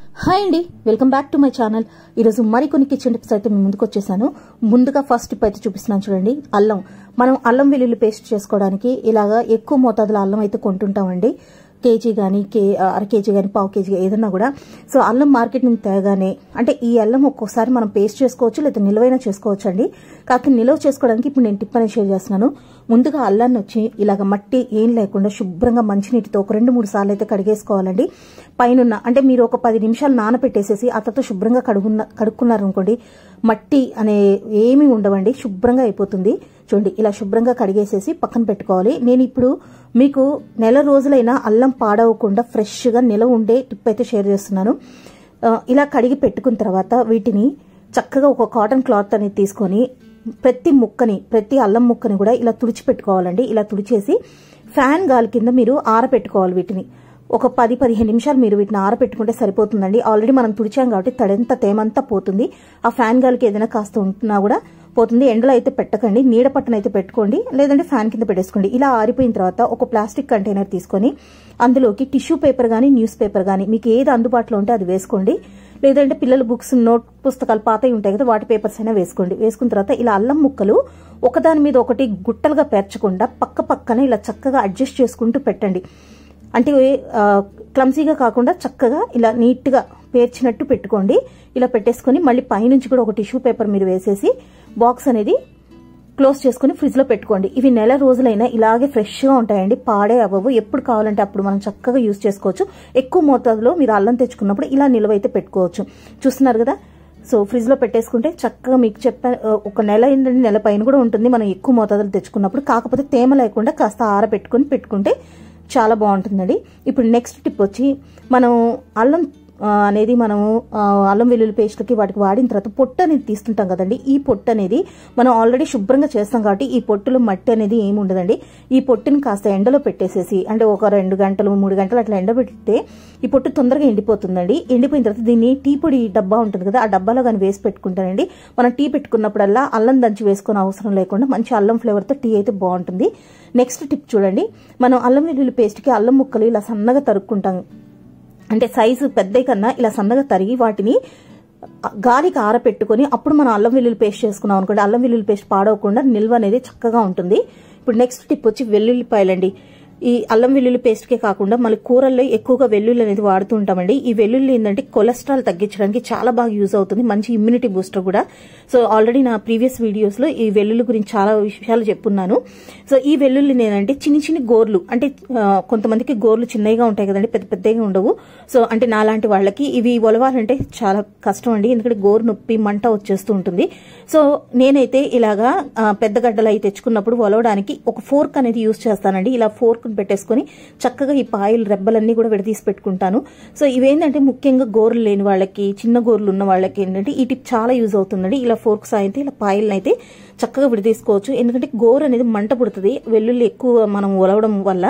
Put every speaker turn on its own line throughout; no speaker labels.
hi అండి welcome back to my channel ఈరోజు మరికొన్ని కిచెన్ టిప్స్ అయితే మీ ముందుకు వచ్చేసాను ముందుగా ఫస్ట్ టిప్ అయితే చూపిస్తున్నాను చూడండి అల్లం మనం అల్లం వెల్లుల్లి పేస్ట్ చేసుకోవడానికి ఇలాగా ఎక్కువ మోతాదులో అల్లం అయితే కొంటుంటామండి కేజీ కానీ కే అర కేజీ కానీ పావు కేజీ ఏదన్నా కూడా సో అల్లం మార్కెట్ నుంచి తేగానే అంటే ఈ అల్లం ఒక్కొక్కసారి మనం పేస్ట్ చేసుకోవచ్చు లేదా నిల్వైనా చేసుకోవచ్చు అండి కాకపోతే నిల్వ చేసుకోవడానికి ఇప్పుడు నేను టిప్ అనేది షేర్ చేస్తున్నాను ముందుగా అల్లాన్ని వచ్చి ఇలాగ మట్టి ఏం లేకుండా శుభ్రంగా మంచినీటితో ఒక రెండు మూడు సార్లు అయితే కడిగేసుకోవాలండి పైన అంటే మీరు ఒక పది నిమిషాలు నానపెట్టేసేసి ఆ తర్వాత శుభ్రంగా కడుగున్న కడుక్కున్నారనుకోండి మట్టి అనే ఏమీ ఉండవండి శుభ్రంగా అయిపోతుంది చూడండి ఇలా శుభ్రంగా కడిగేసేసి పక్కన పెట్టుకోవాలి నేను ఇప్పుడు మీకు నెల రోజులైనా అల్లం పాడవకుండా ఫ్రెష్గా నిలవ ఉండే టిప్ అయితే షేర్ చేస్తున్నాను ఆ, ఇలా కడిగి పెట్టుకున్న తర్వాత వీటిని చక్కగా ఒక కాటన్ క్లాత్ అనేది తీసుకొని ప్రతి ముక్కని ప్రతి అల్లం ముక్కని కూడా ఇలా తుడిచి పెట్టుకోవాలండి ఇలా తుడిచేసి ఫ్యాన్ గాలి కింద మీరు ఆరబెట్టుకోవాలి వీటిని ఒక పది పదిహేను నిమిషాలు మీరు వీటిని ఆరబెట్టుకుంటే సరిపోతుందండి ఆల్రెడీ మనం తుడిచాం కాబట్టి తడంతా తేమంతా పోతుంది ఆ ఫ్యాన్ గాలికి ఏదైనా కాస్త ఉంటున్నా కూడా పోతుంది ఎండలో అయితే పెట్టకండి నీడ పట్టున అయితే పెట్టుకోండి లేదంటే ఫ్యాన్ కింద పెట్టేసుకోండి ఇలా ఆరిపోయిన తర్వాత ఒక ప్లాస్టిక్ కంటైనర్ తీసుకొని అందులోకి టిష్యూ పేపర్ కానీ న్యూస్ పేపర్ కానీ మీకు ఏది అందుబాటులో ఉంటే అది వేసుకోండి లేదంటే పిల్లల బుక్స్ నోట్ పుస్తకాలు పాతవి ఉంటాయి కదా వాటి పేపర్స్ అయినా వేసుకోండి వేసుకున్న తర్వాత ఇలా అల్లం ముక్కలు ఒకదాని మీద ఒకటి గుట్టలుగా పేర్చకుండా పక్క పక్కన ఇలా చక్కగా అడ్జస్ట్ చేసుకుంటూ పెట్టండి అంటే ఆ, క్లమ్సీగా కాకుండా చక్కగా ఇలా నీట్గా పేర్చినట్టు పెట్టుకోండి ఇలా పెట్టేసుకొని మళ్ళీ పైనుంచి కూడా ఒక టిష్యూ పేపర్ మీరు వేసేసి బాక్స్ అనేది క్లోజ్ చేసుకుని ఫ్రిడ్జ్ లో పెట్టుకోండి ఇవి నెల రోజులైనా ఇలాగే ఫ్రెష్ గా ఉంటాయండి పాడే అవ్వవు ఎప్పుడు కావాలంటే అప్పుడు మనం చక్కగా యూజ్ చేసుకోవచ్చు ఎక్కువ మోతాదులో మీరు అల్లం తెచ్చుకున్నప్పుడు ఇలా నిల్వ అయితే పెట్టుకోవచ్చు చూస్తున్నారు కదా సో ఫ్రిడ్జ్ లో పెట్టేసుకుంటే చక్కగా మీకు చెప్పా ఒక నెల ఏంటంటే నెల పైన కూడా ఉంటుంది మనం ఎక్కువ మోతాదులు తెచ్చుకున్నప్పుడు కాకపోతే తేమ లేకుండా కాస్త ఆరబెట్టుకుని పెట్టుకుంటే చాలా బాగుంటుందండి ఇప్పుడు నెక్స్ట్ టిప్ వచ్చి మనం అల్లం ఆ, అనేది మనము ఆ, అల్లం వెల్లుల్లి పేస్ట్లకి వాటికి వాడిన తర్వాత పొట్టు అనేది తీస్తుంటాం కదండి ఈ పొట్టు అనేది మనం ఆల్రెడీ శుభ్రంగా చేస్తాం కాబట్టి ఈ పొట్టులో మట్టి అనేది ఏమి ఉండదండి ఈ పొట్టుని కాస్త ఎండలో పెట్టేసేసి అంటే ఒక రెండు గంటలు మూడు గంటలు అట్లా ఎండబెడితే ఈ పొట్టు తొందరగా ఎండిపోతుందండి ఎండిపోయిన తర్వాత దీన్ని టీ పొడి డబ్బా ఉంటుంది కదా ఆ డబ్బాలో కానీ వేసి పెట్టుకుంటానండి మనం టీ పెట్టుకున్నప్పుడల్లా అల్లం దంచి వేసుకొని అవసరం లేకుండా మంచి అల్లం ఫ్లేవర్తో టీ అయితే బాగుంటుంది నెక్స్ట్ టిప్ చూడండి మనం అల్లం వెల్లుల్లి పేస్ట్కి అల్లం ముక్కలు ఇలా సన్నగా తరుక్కుంటాం అంటే సైజు పెద్ద కన్నా ఇలా సన్నగా తరిగి వాటిని గాలికి ఆరపెట్టుకొని అప్పుడు మనం అల్లం వెల్లుల్లి పేస్ట్ చేసుకున్నాం అనుకోండి అల్లం వెల్లుల్లి పేస్ట్ పాడవకుండా నిల్వ అనేది చక్కగా ఉంటుంది ఇప్పుడు నెక్స్ట్ టిప్ వచ్చి వెల్లుల్లిపాయలండి ఈ అల్లం వెల్లుల్లి పేస్ట్కే కాకుండా మళ్ళీ కూరల్లో ఎక్కువగా వెల్లుల్లి అనేది వాడుతూ ఉంటామండి ఈ వెల్లుల్లి ఏంటంటే కొలెస్ట్రాల్ తగ్గించడానికి చాలా బాగా యూజ్ అవుతుంది మంచి ఇమ్యూనిటీ బూస్టర్ కూడా సో ఆల్రెడీ నా ప్రీవియస్ వీడియోస్ లో ఈ వెల్లుల్లి గురించి చాలా విషయాలు చెప్పున్నాను సో ఈ వెల్లుల్లి నేనంటే చిన్ని చిన్ని గోర్లు అంటే ఆ, కొంతమందికి గోర్లు చిన్నగా ఉంటాయి కదండి పెద్ద పెద్దగా ఉండవు సో అంటే నాలాంటి వాళ్ళకి ఇవి ఒలవాలంటే చాలా కష్టం అండి ఎందుకంటే గోరు నొప్పి మంట వచ్చేస్తూ ఉంటుంది సో నేనైతే ఇలాగా ఆ, పెద్ద గడ్డలు అవి తెచ్చుకున్నప్పుడు ఒలవడానికి ఒక ఫోర్క్ అనేది యూజ్ చేస్తానండి ఇలా ఫోర్క్ పెట్టేసుకొని చక్కగా ఈ పాయలు రెబ్బలన్నీ కూడా విడదీసి పెట్టుకుంటాను సో ఇవేంటంటే ముఖ్యంగా గోర్లు లేని వాళ్ళకి చిన్న గోర్లు ఉన్న వాళ్ళకి ఏంటంటే ఈ టిప్ చాలా యూజ్ అవుతుందండి ఇలా ఫోర్క్ సాయంతో ఇలా పాయలను అయితే చక్కగా విడదీసుకోవచ్చు ఎందుకంటే గోరు అనేది మంట పుడుతుంది వెల్లుల్లి ఎక్కువ మనం ఒలవడం వల్ల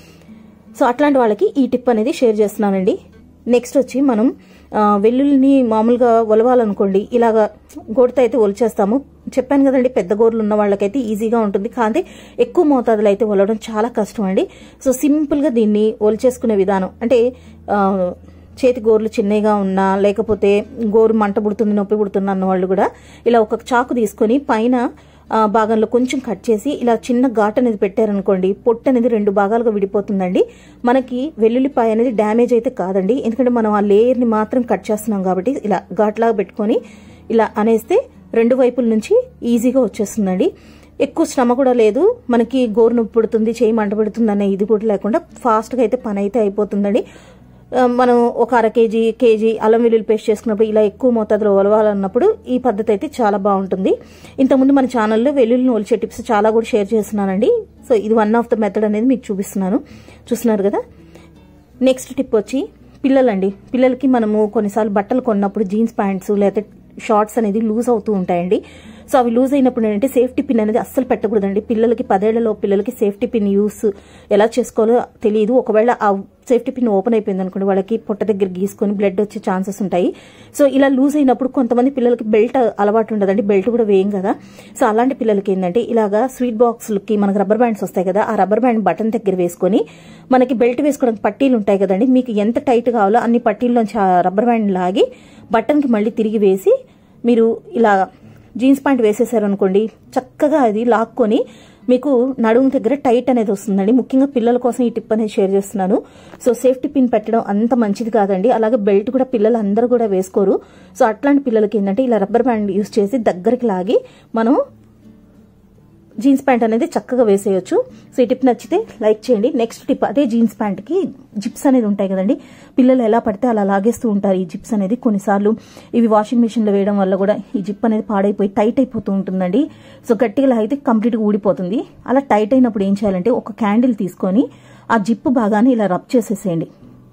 సో అట్లాంటి వాళ్ళకి ఈ టిప్ అనేది షేర్ చేస్తున్నానండి నెక్స్ట్ వచ్చి మనం ఆ, వెల్లుల్లిని మామూలుగా ఒలవాలనుకోండి ఇలాగా గోడతో అయితే ఒలిచేస్తాము చెప్పాను కదండి పెద్ద గోర్లు ఉన్న వాళ్ళకైతే ఈజీగా ఉంటుంది కానీ ఎక్కువ మోతాదులో అయితే ఒలవడం చాలా కష్టం అండి సో సింపుల్గా దీన్ని ఒలిచేసుకునే విధానం అంటే ఆ, చేతి గోర్లు చిన్నగా ఉన్నా లేకపోతే గోరు మంట పుడుతుంది నొప్పి పుడుతుంది అన్న వాళ్ళు కూడా ఇలా ఒక చాకు తీసుకొని పైన ఆ, భాగంలో కొంచెం కట్ చేసి ఇలా చిన్న ఘాట్ అనేది పెట్టారనుకోండి పొట్టు అనేది రెండు భాగాలుగా విడిపోతుందండి మనకి వెల్లుల్లిపాయ అనేది డ్యామేజ్ అయితే కాదండి ఎందుకంటే మనం ఆ లేయర్ని మాత్రం కట్ చేస్తున్నాం కాబట్టి ఇలా ఘాట్లాగా పెట్టుకొని ఇలా అనేస్తే రెండు వైపుల నుంచి ఈజీగా వచ్చేస్తుందండి ఎక్కువ శ్రమ కూడా లేదు మనకి గోరు నొప్పి పుడుతుంది చేయి మంట పెడుతుంది అనే ఇది కూడా లేకుండా ఫాస్ట్గా అయితే పని అయితే అయిపోతుందండి ఆ, మనం ఒక అర కేజీ కేజీ అల్లం వెల్లుల్లి పేస్ట్ చేసుకున్నప్పుడు ఇలా ఎక్కువ మోతాదులో ఒలవాలన్నప్పుడు ఈ పద్ధతి అయితే చాలా బాగుంటుంది ఇంతకుముందు మన ఛానల్లో వెల్లుల్లిని ఒలిచే టిప్స్ చాలా కూడా షేర్ చేస్తున్నానండి సో ఇది వన్ ఆఫ్ ద మెథడ్ అనేది మీకు చూపిస్తున్నాను చూస్తున్నారు కదా నెక్స్ట్ టిప్ వచ్చి పిల్లలండి పిల్లలకి మనము కొన్నిసార్లు బట్టలు కొన్నప్పుడు జీన్స్ ప్యాంట్స్ లేకపోతే షార్ట్స్ అనేది లూజ్ అవుతూ ఉంటాయండి సో అవి లూజ్ అయినప్పుడు ఏంటంటే సేఫ్టీ పిన్ అనేది అస్సలు పెట్టకూడదండి పిల్లలకి పదేళ్లలో పిల్లలకి సేఫ్టీ పిన్ యూస్ ఎలా చేసుకోవాలో తెలియదు ఒకవేళ ఆ సేఫ్టీ పిన్ ఓపెన్ అయిపోయింది అనుకోండి వాళ్ళకి పొట్ట దగ్గర గీసుకొని బ్లడ్ వచ్చే ఛాన్సెస్ ఉంటాయి సో ఇలా లూజ్ అయినప్పుడు కొంతమంది పిల్లలకి బెల్ట్ అలవాటు ఉండదండి బెల్ట్ కూడా వేయం కదా సో అలాంటి పిల్లలకి ఏంటంటే ఇలాగా స్వీట్ బాక్స్లకి మనకు రబ్బర్ బ్యాండ్స్ వస్తాయి కదా ఆ రబ్బర్ బ్యాండ్ బటన్ దగ్గర వేసుకొని మనకి బెల్ట్ వేసుకోవడానికి పట్టీలు ఉంటాయి కదండి మీకు ఎంత టైట్ కావాలో అన్ని పట్టీల్లోంచి ఆ రబ్బర్ బ్యాండ్ లాగి బటన్కి మళ్ళీ తిరిగి వేసి మీరు ఇలా జీన్స్ ప్యాంట్ వేసేసారు అనుకోండి చక్కగా అది లాక్కొని మీకు నడుము దగ్గర టైట్ అనేది వస్తుందండి ముఖ్యంగా పిల్లల కోసం ఈ టిప్ అనేది షేర్ చేస్తున్నాను సో సేఫ్టీ పిన్ పెట్టడం అంత మంచిది కాదండి అలాగే బెల్ట్ కూడా పిల్లలు అందరూ కూడా వేసుకోరు సో అట్లాంటి పిల్లలకి ఏంటంటే ఇలా రబ్బర్ బ్యాండ్ యూస్ చేసి దగ్గరికి లాగి మనం జీన్స్ ప్యాంట్ అనేది చక్కగా వేసేయచ్చు సో ఈ టిప్ నచ్చితే లైక్ చేయండి నెక్స్ట్ టిప్ అదే జీన్స్ ప్యాంట్కి జిప్స్ అనేది ఉంటాయి కదండి పిల్లలు ఎలా పడితే అలా లాగేస్తూ ఉంటారు ఈ జిప్స్ అనేది కొన్నిసార్లు ఇవి వాషింగ్ మిషన్లో వేయడం వల్ల కూడా ఈ జిప్ అనేది పాడైపోయి టైట్ అయిపోతూ ఉంటుందండి సో గట్టిగా లాగితే కంప్లీట్గా ఊడిపోతుంది అలా టైట్ అయినప్పుడు ఏం చేయాలంటే ఒక క్యాండిల్ తీసుకొని ఆ జిప్ భాగాన్ని ఇలా రబ్ చేసేసేయండి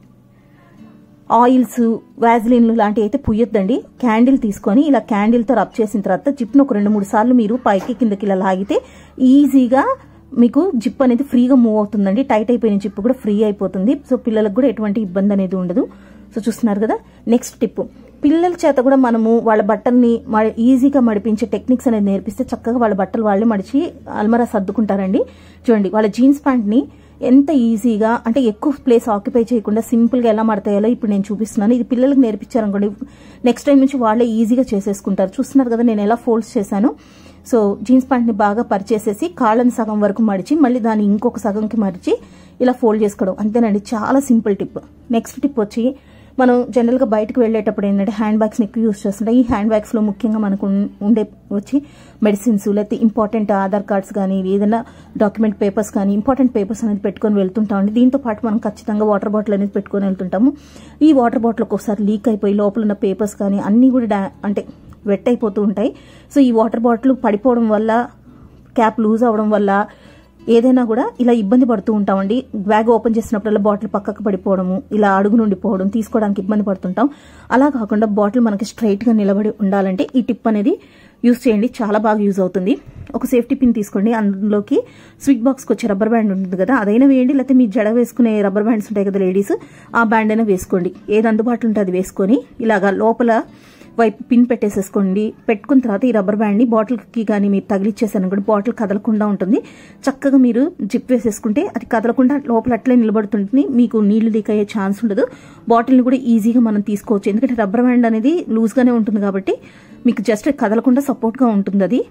ఆయిల్స్ వ్యాజిలిన్లు లాంటివి అయితే పుయ్యొద్దండి క్యాండిల్ తీసుకొని ఇలా క్యాండిల్తో రబ్ చేసిన తర్వాత జిప్ను ఒక రెండు మూడు సార్లు మీరు పైకి కిందకి ఇలా లాగితే ఈజీగా మీకు జిప్ అనేది ఫ్రీగా మూవ్ అవుతుందండి టైట్ అయిపోయిన జిప్ కూడా ఫ్రీ అయిపోతుంది సో పిల్లలకు కూడా ఎటువంటి ఇబ్బంది అనేది ఉండదు సో చూస్తున్నారు కదా నెక్స్ట్ టిప్ పిల్లల చేత కూడా మనము వాళ్ళ బట్టల్ని ఈజీగా మడిపించే టెక్నిక్స్ అనేది నేర్పిస్తే చక్కగా వాళ్ళ బట్టలు వాళ్ళే మడిచి అల్మరా సర్దుకుంటారండి చూడండి వాళ్ళ జీన్స్ ప్యాంట్ని ఎంత ఈజీగా అంటే ఎక్కువ ప్లేస్ ఆక్యుపై చేయకుండా సింపుల్గా ఎలా మడతాయాలో ఇప్పుడు నేను చూపిస్తున్నాను ఇది పిల్లలకు నేర్పించారనుకోండి నెక్స్ట్ టైం నుంచి వాళ్ళే ఈజీగా చేసేసుకుంటారు చూస్తున్నారు కదా నేను ఎలా ఫోల్డ్స్ చేశాను సో జీన్స్ ప్యాంట్ని బాగా పరిచేసేసి కాళ్ళని సగం వరకు మడిచి మళ్ళీ దాన్ని ఇంకొక సగంకి మడిచి ఇలా ఫోల్డ్ చేసుకోవడం అంతేనండి చాలా సింపుల్ టిప్ నెక్స్ట్ టిప్ వచ్చి మనం జనరల్గా బయటకు వెళ్ళేటప్పుడు ఏంటంటే హ్యాండ్ బ్యాగ్స్ని ఎక్కువ యూస్ చేస్తుంటాం ఈ హ్యాండ్ బ్యాగ్స్లో ముఖ్యంగా మనకు ఉండే వచ్చి మెడిసిన్స్ లేకపోతే ఇంపార్టెంట్ ఆధార్ కార్డ్స్ కానీ ఏదైనా డాక్యుమెంట్ పేపర్స్ కానీ ఇంపార్టెంట్ పేపర్స్ అనేది పెట్టుకొని వెళ్తుంటామండి దీంతో పాటు మనం ఖచ్చితంగా వాటర్ బాటిల్ అనేది పెట్టుకొని వెళ్తుంటాము ఈ వాటర్ బాటిల్ ఒక్కొక్కసారి లీక్ అయిపోయి లోపల ఉన్న పేపర్స్ కానీ అన్నీ కూడా అంటే వెట్ అయిపోతూ ఉంటాయి సో ఈ వాటర్ బాటిల్ పడిపోవడం వల్ల క్యాప్ లూజ్ అవడం వల్ల ఏదైనా కూడా ఇలా ఇబ్బంది పడుతూ ఉంటామండి బ్యాగ్ ఓపెన్ చేసినప్పుడల్లా బాటిల్ పక్కకు పడిపోవడము ఇలా అడుగు నుండి పోవడం తీసుకోవడానికి ఇబ్బంది పడుతుంటాం అలా కాకుండా బాటిల్ మనకి స్ట్రైట్ గా నిలబడి ఉండాలంటే ఈ టిప్ అనేది యూస్ చేయండి చాలా బాగా యూజ్ అవుతుంది ఒక సేఫ్టీ పిన్ తీసుకోండి అందులోకి స్విచ్ బాక్స్కి వచ్చే రబ్బర్ బ్యాండ్ ఉంటుంది కదా అదైనా వేయండి లేకపోతే మీ జడ వేసుకునే రబ్బర్ బ్యాండ్స్ ఉంటాయి కదా లేడీస్ ఆ బ్యాండ్ అయినా వేసుకోండి ఏది అందుబాటులో ఉంటే అది వేసుకొని ఇలాగా లోపల వైపు పిన్ పెట్టేసేసుకోండి పెట్టుకున్న తర్వాత ఈ రబ్బర్ బ్యాండ్ని బాటిల్కి కానీ మీరు తగిలిచ్చేసాను కూడా బాటిల్ కదలకుండా ఉంటుంది చక్కగా మీరు జిప్ వేసేసుకుంటే అది కదలకుండా లోపల అట్లే నిలబడుతుంది మీకు నీళ్లు లీక్ అయ్యే ఛాన్స్ ఉండదు బాటిల్ని కూడా ఈజీగా మనం తీసుకోవచ్చు ఎందుకంటే రబ్బర్ బ్యాండ్ అనేది లూజ్గానే ఉంటుంది కాబట్టి మీకు జస్ట్ కదలకుండా సపోర్ట్గా ఉంటుంది అది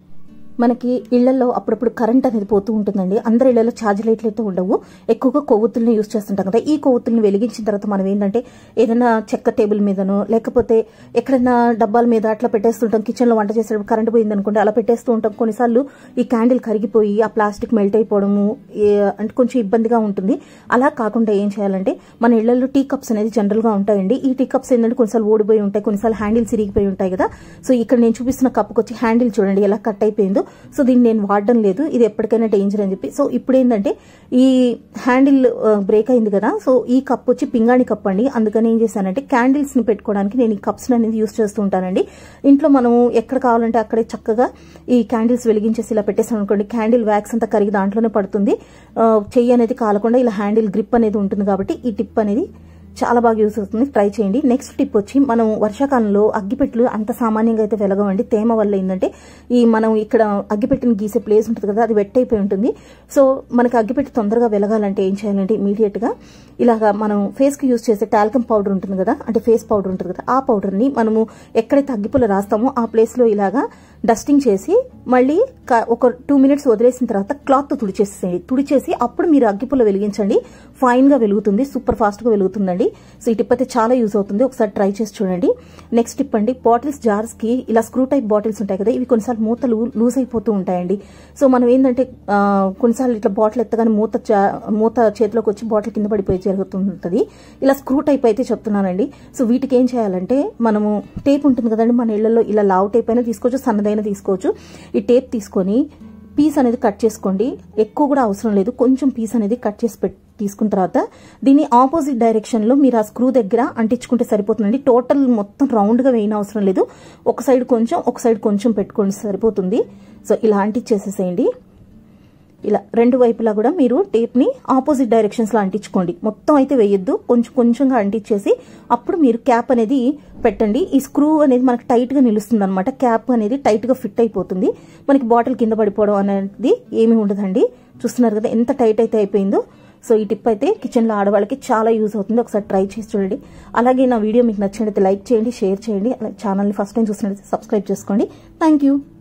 మనకి ఇళ్లలో అప్పుడప్పుడు కరెంట్ అనేది పోతూ ఉంటుందండి అందరి ఇళ్లలో ఛార్జ్ లైట్లు అయితే ఉండవు ఎక్కువగా కొవ్వొత్తుల్ని యూజ్ చేస్తుంటాం కదా ఈ కొవ్వొత్తుల్ని వెలిగించిన తర్వాత మనం ఏంటంటే ఏదైనా చెక్క టేబుల్ మీదనో లేకపోతే ఎక్కడైనా డబ్బాల మీద అట్లా పెట్టేస్తుంటాం కిచెన్లో వంట చేసేటప్పుడు కరెంట్ పోయింది అనుకోండి అలా పెట్టేస్తూ ఉంటాం కొన్నిసార్లు ఈ క్యాండిల్ కరిగిపోయి ఆ ప్లాస్టిక్ మెల్ట్ అయిపోవడము అంటే కొంచెం ఇబ్బందిగా ఉంటుంది అలా కాకుండా ఏం చేయాలంటే మన ఇళ్లలో టీ కప్స్ అనేది జనరల్గా ఉంటాయండి ఈ టీ కప్స్ ఏంటంటే కొన్నిసార్లు ఓడిపోయి ఉంటాయి కొన్నిసార్లు హ్యాండిల్స్ ఇరిగిపోయి ఉంటాయి కదా సో ఇక్కడ నేను చూపిస్తున్న కప్పుకి వచ్చి హ్యాండిల్ చూడండి ఎలా కట్ అయిపోయిందో సో దీన్ని నేను వాడడం లేదు ఇది ఎప్పటికైనా డేంజర్ అని చెప్పి సో ఇప్పుడు ఏంటంటే ఈ హ్యాండిల్ బ్రేక్ అయింది కదా సో ఈ కప్ వచ్చి పింగాణి కప్ అండి అందుకని ఏం చేశానంటే క్యాండిల్స్ ని పెట్టుకోవడానికి నేను ఈ కప్స్ అనేది యూస్ చేస్తూ ఉంటానండి ఇంట్లో మనం ఎక్కడ కావాలంటే అక్కడే చక్కగా ఈ క్యాండిల్స్ వెలిగించేసి ఇలా పెట్టేసాం అనుకోండి క్యాండిల్ వ్యాక్స్ అంతా కరిగి దాంట్లోనే పడుతుంది చెయ్యి అనేది కాలకుండా ఇలా హ్యాండిల్ గ్రిప్ అనేది ఉంటుంది కాబట్టి ఈ టిప్ అనేది చాలా బాగా యూస్ అవుతుంది ట్రై చేయండి నెక్స్ట్ టిప్ వచ్చి మనం వర్షాకాలంలో అగ్గిపెట్లు అంత సామాన్యంగా అయితే వెలగవండి తేమ వల్ల ఏంటంటే ఈ మనం ఇక్కడ అగ్గిపెట్టిని గీసే ప్లేస్ ఉంటుంది కదా అది వెట్ అయిపోయి ఉంటుంది సో మనకి అగ్గిపెట్టి తొందరగా వెలగాలంటే ఏం చేయాలంటే ఇమీడియట్ గా ఇలాగా మనం ఫేస్ కి యూస్ చేసే టాల్కమ్ పౌడర్ ఉంటుంది కదా అంటే ఫేస్ పౌడర్ ఉంటుంది కదా ఆ పౌడర్ ని మనము ఎక్కడైతే అగ్గిపుల్ల రాస్తామో ఆ ప్లేస్ లో ఇలాగా డస్టింగ్ చేసి మళ్ళీ ఒక టూ మినిట్స్ వదిలేసిన తర్వాత క్లాత్ తుడిచేసేయండి తుడిచేసి అప్పుడు మీరు అగ్గిపుల్ల వెలిగించండి ఫైన్ గా వెలుగుతుంది సూపర్ ఫాస్ట్ గా వెలుగుతుందండి సో ఈ టిప్ అయితే చాలా యూజ్ అవుతుంది ఒకసారి ట్రై చేసి చూడండి నెక్స్ట్ టిప్ అండి బాటిల్స్ జార్స్ కి ఇలా స్క్రూ టైప్ బాటిల్స్ ఉంటాయి కదా ఇవి కొన్నిసార్లు మూతలు లూజ్ అయిపోతూ ఉంటాయండి సో మనం ఏంటంటే కొన్నిసార్లు ఇట్లా బాటిల్ ఎత్తగానే మూత మూత చేతిలోకి వచ్చి బాటిల్ కింద పడిపోయి జరుగుతుంటుంది ఇలా స్క్రూ టైప్ అయితే చెప్తున్నానండి సో వీటికి ఏం చేయాలంటే మనము టేప్ ఉంటుంది కదండి మన ఇళ్లలో ఇలా లావ్ టేప్ అయినా తీసుకోవచ్చు సన్నదైనా తీసుకోవచ్చు ఈ టేప్ తీసుకొని పీస్ అనేది కట్ చేసుకోండి ఎక్కువ కూడా అవసరం లేదు కొంచెం పీస్ అనేది కట్ చేసి పెట్టి తీసుకున్న తర్వాత దీన్ని ఆపోజిట్ డైరెక్షన్లో మీరు ఆ స్క్రూ దగ్గర అంటించుకుంటే సరిపోతుందండి టోటల్ మొత్తం రౌండ్గా వేయన అవసరం లేదు ఒక సైడ్ కొంచెం ఒక సైడ్ కొంచెం పెట్టుకోండి సరిపోతుంది సో ఇలా అంటించేసేసేయండి ఇలా రెండు వైపులా కూడా మీరు టేప్ని ఆపోజిట్ డైరెక్షన్స్లో అంటించుకోండి మొత్తం అయితే వేయొద్దు కొంచెం కొంచెంగా అంటించేసి అప్పుడు మీరు క్యాప్ అనేది పెట్టండి ఈ స్క్రూ అనేది మనకి టైట్గా నిలుస్తుంది అనమాట క్యాప్ అనేది టైట్గా ఫిట్ అయిపోతుంది మనకి బాటిల్ కింద పడిపోవడం అనేది ఏమీ ఉండదండి చూస్తున్నారు కదా ఎంత టైట్ అయితే అయిపోయిందో సో ఈ టిప్ అయితే కిచెన్లో ఆడవాళ్ళకి చాలా యూజ్ అవుతుంది ఒకసారి ట్రై చేసి చూడండి అలాగే నా వీడియో మీకు నచ్చినట్లయితే లైక్ చేయండి షేర్ చేయండి ఛానల్ని ఫస్ట్ టైం చూసినట్లయితే సబ్స్క్రైబ్ చేసుకోండి థ్యాంక్ యూ